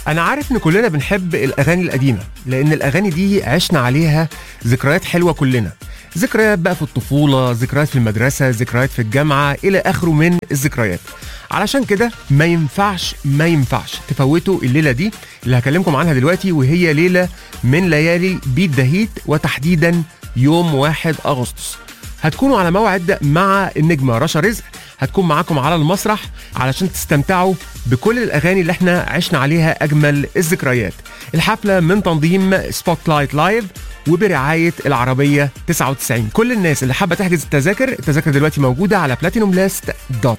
انا عارف ان كلنا بنحب الاغاني القديمه لان الاغاني دي عشنا عليها ذكريات حلوه كلنا ذكريات بقى في الطفوله ذكريات في المدرسه ذكريات في الجامعه الى اخره من الذكريات علشان كده ما ينفعش ما ينفعش تفوتوا الليله دي اللي هكلمكم عنها دلوقتي وهي ليله من ليالي بيت دهيت وتحديدا يوم 1 اغسطس هتكونوا على موعد مع النجمه رشا رزق هتكون معاكم على المسرح علشان تستمتعوا بكل الاغاني اللي احنا عشنا عليها اجمل الذكريات الحفله من تنظيم سبوت لايت لايف وبرعايه العربيه 99 كل الناس اللي حابه تحجز التذاكر التذاكر دلوقتي موجوده على بلاتينوم لاست دوت